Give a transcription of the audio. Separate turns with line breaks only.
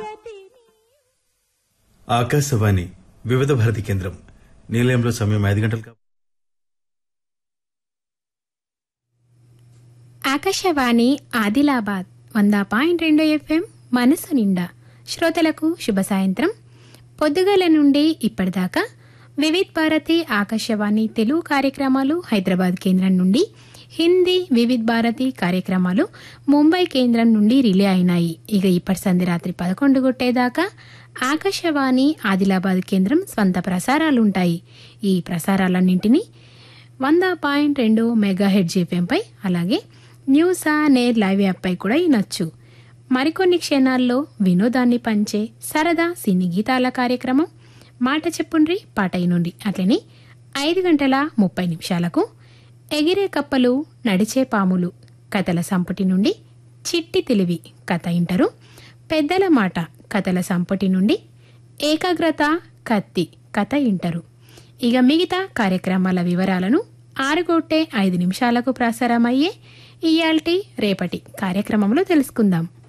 ఆకాశవాణి వివిధ భారతి కేంద్రం నిలయంలో సమయం ఐదు గంటలకు
ఆకాశవాణి ఆదిలాబాద్ వంద పాయింట్ రెండు ఎఫ్ఎం మనసు నిండా శ్రోతలకు శుభ సాయంత్రం పొద్దుగల నుండి ఇప్పటిదాకా వివిధ్ భారతి ఆకాశవాణి తెలుగు కార్యక్రమాలు హైదరాబాద్ కేంద్రం నుండి హిందీ వివిధ్ భారతి కార్యక్రమాలు ముంబై కేంద్రం నుండి రిలే అయినాయి ఇక ఇప్పటి సంధి రాత్రి పదకొండు కొట్టేదాకా ఆకాశవాణి ఆదిలాబాద్ కేంద్రం స్వంత ప్రసారాలుంటాయి ఈ ప్రసారాలన్నింటినీ వంద పాయింట్ రెండు మెగా హెడ్ జీఎఫ్ఎంపై అలాగే న్యూస్ నేర్ లైవ్ యాప్పై కూడా వినొచ్చు మరికొన్ని క్షణాల్లో వినోదాన్ని పంచే సరదా సినీ గీతాల కార్యక్రమం మాట చెప్పుండ్రి పాట నుండి అట్లనే ఐదు గంటల ముప్పై నిమిషాలకు ఎగిరే కప్పలు నడిచే పాములు కథల సంపుటి నుండి చిట్టి తెలివి కథ ఇంటరు పెద్దల మాట కథల సంపుటి నుండి ఏకాగ్రత కత్తి కథ ఇంటరు ఇక మిగతా కార్యక్రమాల వివరాలను ఆరుగొట్టే ఐదు నిమిషాలకు ప్రసారమయ్యే ఇయాల్టి రేపటి కార్యక్రమంలో తెలుసుకుందాం